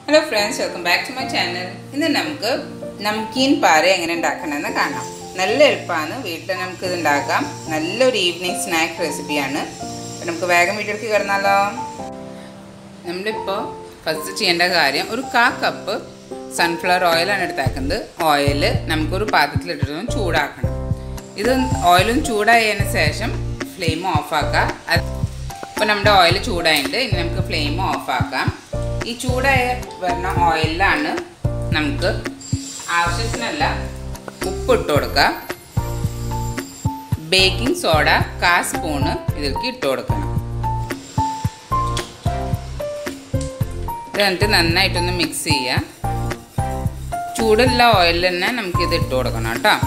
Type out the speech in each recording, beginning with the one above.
hello friends welcome back to my channel ഇന്ന് നമുക്ക് നംകീൻ പാര എങ്ങനെ ഉണ്ടാക്കണമെന്ന് കാണാം നല്ല എളുപ്പമാണ് വീട്ടിൽ നമുക്ക് ഇത് ഉണ്ടാക്കാം നല്ലൊരു ഈവനിങ് സ്നാക്ക് റെസിപ്പിയാണ് അപ്പോൾ നമുക്ക് വേഗം വീട്ടിലേക്ക് കിടന്നാലോ നമ്മളിപ്പോൾ ഫസ്റ്റ് ചെയ്യേണ്ട കാര്യം ഒരു കാ കപ്പ് സൺഫ്ലവർ ഓയിലാണ് എടുത്താക്കുന്നത് ഓയിൽ നമുക്കൊരു പാത്രത്തിലിട്ടിട്ട് ചൂടാക്കണം ഇത് ഓയിലും ചൂടായതിന് ശേഷം ഫ്ലെയിം ഓഫാക്കുക ഇപ്പോൾ നമ്മുടെ ഓയിൽ ചൂടായിട്ടുണ്ട് ഇനി നമുക്ക് ഫ്ലെയിം ഓഫാക്കാം ഈ ചൂടായ വരുന്ന ഓയിലാണ് നമുക്ക് ആവശ്യത്തിനല്ല ഉപ്പ് ഇട്ട് കൊടുക്കുക ബേക്കിംഗ് സോഡ കാ സ്പൂണ് ഇതിലേക്ക് ഇട്ട് കൊടുക്കണം ഇത് എന്നിട്ട് നന്നായിട്ടൊന്ന് മിക്സ് ചെയ്യുക ചൂടുള്ള ഓയിലിൽ തന്നെ നമുക്കിത് ഇട്ട് കൊടുക്കണം കേട്ടോ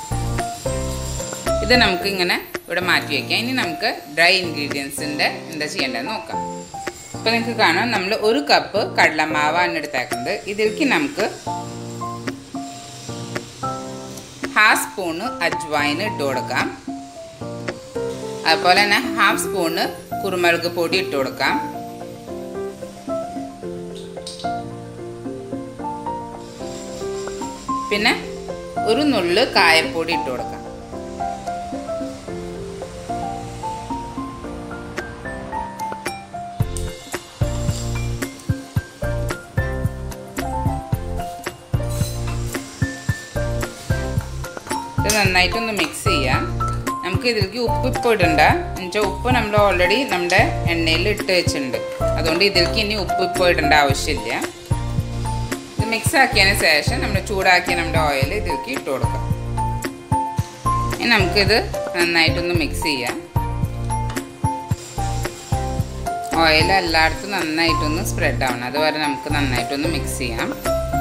ഇത് നമുക്കിങ്ങനെ ഇവിടെ മാറ്റി വയ്ക്കാം ഇനി നമുക്ക് ഡ്രൈ ഇൻഗ്രീഡിയൻസിൻ്റെ എന്താ ചെയ്യേണ്ടതെന്ന് നോക്കാം ഇപ്പോൾ നിങ്ങൾക്ക് കാണാം നമ്മൾ ഒരു കപ്പ് കടലമാവാണ് എടുത്തേക്കുന്നത് ഇതിലേക്ക് നമുക്ക് ഹാഫ് സ്പൂണ് അജ്വായിന് ഇട്ട് കൊടുക്കാം അതുപോലെ തന്നെ ഹാഫ് സ്പൂണ് കുരുമുളക് പൊടി ഇട്ട് കൊടുക്കാം പിന്നെ ഒരു നുള്ള് കായപ്പൊടി ഇട്ട് കൊടുക്കാം ഇത് നന്നായിട്ടൊന്ന് മിക്സ് ചെയ്യാം നമുക്ക് ഇതിലേക്ക് ഉപ്പ് ഇപ്പോൾ ഇടണ്ട എന്നുവെച്ചാൽ ഉപ്പ് നമ്മൾ ഓൾറെഡി നമ്മുടെ എണ്ണയിൽ ഇട്ട് വെച്ചിട്ടുണ്ട് അതുകൊണ്ട് ഇതിലേക്ക് ഇനി ഉപ്പ് ഇപ്പോൾ ഇടേണ്ട ആവശ്യമില്ല ഇത് മിക്സ് ആക്കിയതിന് ശേഷം നമ്മൾ ചൂടാക്കിയ നമ്മുടെ ഓയിൽ ഇതിലേക്ക് ഇട്ട് കൊടുക്കാം ഇനി നമുക്കിത് നന്നായിട്ടൊന്ന് മിക്സ് ചെയ്യാം ഓയിൽ എല്ലായിടത്തും നന്നായിട്ടൊന്ന് സ്പ്രെഡ് ആവണം അതുവരെ നമുക്ക് നന്നായിട്ടൊന്ന് മിക്സ് ചെയ്യാം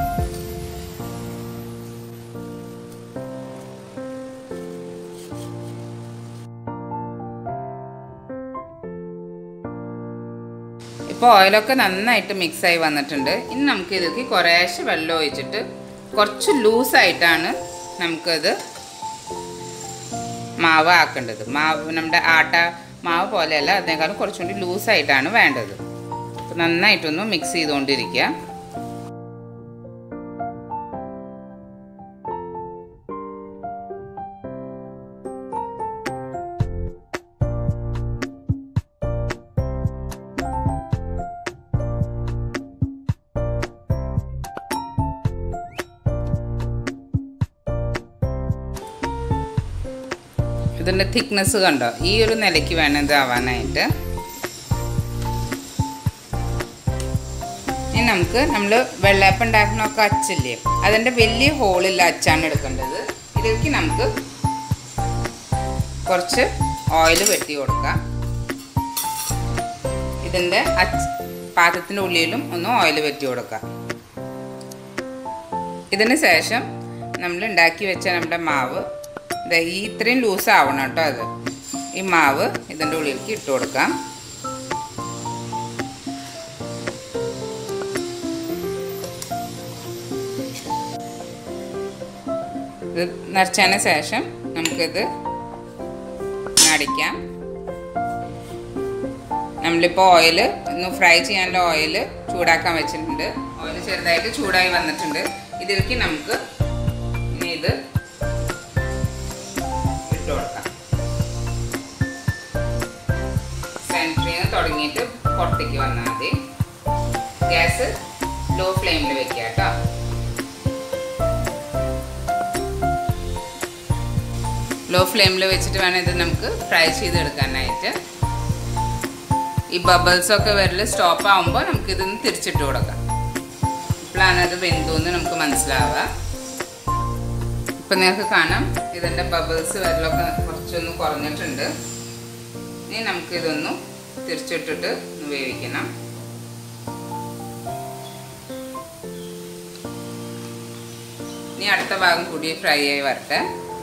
ഇപ്പോൾ ഓയിലൊക്കെ നന്നായിട്ട് മിക്സായി വന്നിട്ടുണ്ട് ഇനി നമുക്ക് ഇതിലേക്ക് കുറേശ്ശെ വെള്ളം ഒഴിച്ചിട്ട് കുറച്ച് ലൂസായിട്ടാണ് നമുക്കത് മാവ് ആക്കേണ്ടത് മാവ് നമ്മുടെ ആട്ട മാവ് പോലെയല്ല അതിനേക്കാളും കുറച്ചും കൂടി ലൂസായിട്ടാണ് വേണ്ടത് അപ്പോൾ നന്നായിട്ടൊന്ന് മിക്സ് ചെയ്തുകൊണ്ടിരിക്കുക ഇതിൻ്റെ തിക്നെസ് കണ്ടോ ഈ ഒരു നിലയ്ക്ക് വേണം ഇത് ആവാനായിട്ട് ഇനി നമുക്ക് നമ്മൾ വെള്ളയപ്പം ഉണ്ടാക്കണമൊക്കെ അച്ചില്ലേ അതിൻ്റെ വലിയ ഹോളില്ല അച്ചാണ് എടുക്കേണ്ടത് ഇതിലേക്ക് നമുക്ക് കുറച്ച് ഓയിൽ വെട്ടി കൊടുക്കാം ഇതിൻ്റെ അച്ച് പാത്രത്തിൻ്റെ ഉള്ളിലും ഒന്ന് ഓയിൽ വെട്ടി കൊടുക്കാം ഇതിന് ശേഷം നമ്മൾ ഉണ്ടാക്കി വെച്ച നമ്മുടെ മാവ് ഈ ഇത്രയും ലൂസ് ആവണം കേട്ടോ അത് ഈ മാവ് ഇതിൻ്റെ ഉള്ളിലേക്ക് ഇട്ട് കൊടുക്കാം ഇത് നിറച്ചതിന് ശേഷം നമുക്കിത് നടിക്കാം നമ്മളിപ്പോൾ ഓയിൽ ഒന്ന് ഫ്രൈ ചെയ്യാനുള്ള ഓയിൽ ചൂടാക്കാൻ വെച്ചിട്ടുണ്ട് ഓയിൽ ചെറുതായിട്ട് ചൂടായി വന്നിട്ടുണ്ട് ഇതിലേക്ക് നമുക്ക് ഇനി ഇത് ഇട്ട് കൊടുക്കാം സെൻറ്ററിൽ നിന്ന് തുടങ്ങിയിട്ട് പുറത്തേക്ക് വന്നാൽ മതി ഗ്യാസ് ലോ ഫ്ലെയിമിൽ വെക്കുക കേട്ടോ ലോ ഫ്ലെയിമിൽ വെച്ചിട്ട് വേണം ഇത് നമുക്ക് ഫ്രൈ ചെയ്തെടുക്കാനായിട്ട് ഈ ബബിൾസൊക്കെ വരൽ സ്റ്റോപ്പ് ആകുമ്പോൾ നമുക്കിതൊന്ന് തിരിച്ചിട്ട് കൊടുക്കാം ഇപ്പോഴാണ് അത് വെന്തുന്ന് നമുക്ക് മനസ്സിലാവുക ഇപ്പം നിങ്ങൾക്ക് കാണാം ഇതിൻ്റെ ബബിൾസ് വരലൊക്കെ കുറച്ചൊന്ന് കുറഞ്ഞിട്ടുണ്ട് ഇനി നമുക്കിതൊന്ന് തിരിച്ചിട്ടിട്ട് ഒന്ന് വേവിക്കണം ഇനി അടുത്ത ഭാഗം കൂടി ഫ്രൈ ആയി വരട്ടെ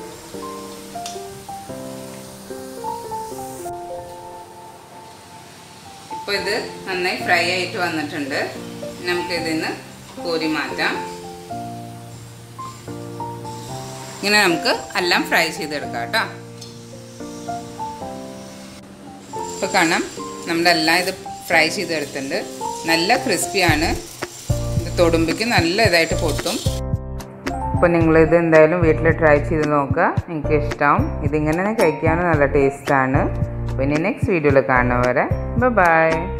ഇപ്പോൾ ഇത് നന്നായി ഫ്രൈ ആയിട്ട് വന്നിട്ടുണ്ട് നമുക്കിതിന്ന് കോരി മാറ്റാം ഇങ്ങനെ നമുക്ക് എല്ലാം ഫ്രൈ ചെയ്തെടുക്കാം കേട്ടോ ഇപ്പോൾ കാണാം നമ്മളെല്ലാം ഇത് ഫ്രൈ ചെയ്തെടുത്തിട്ടുണ്ട് നല്ല ക്രിസ്പിയാണ് ഇത് തൊടുമ്പയ്ക്ക് നല്ല ഇതായിട്ട് പൊട്ടും അപ്പോൾ നിങ്ങളിത് എന്തായാലും വീട്ടിൽ ട്രൈ ചെയ്ത് നോക്കുക നിങ്ങൾക്ക് ഇഷ്ടമാവും ഇതിങ്ങനെ കഴിക്കാനും നല്ല ടേസ്റ്റാണ് പിന്നെ നെക്സ്റ്റ് വീഡിയോയിൽ കാണുന്നവരെ ബൈ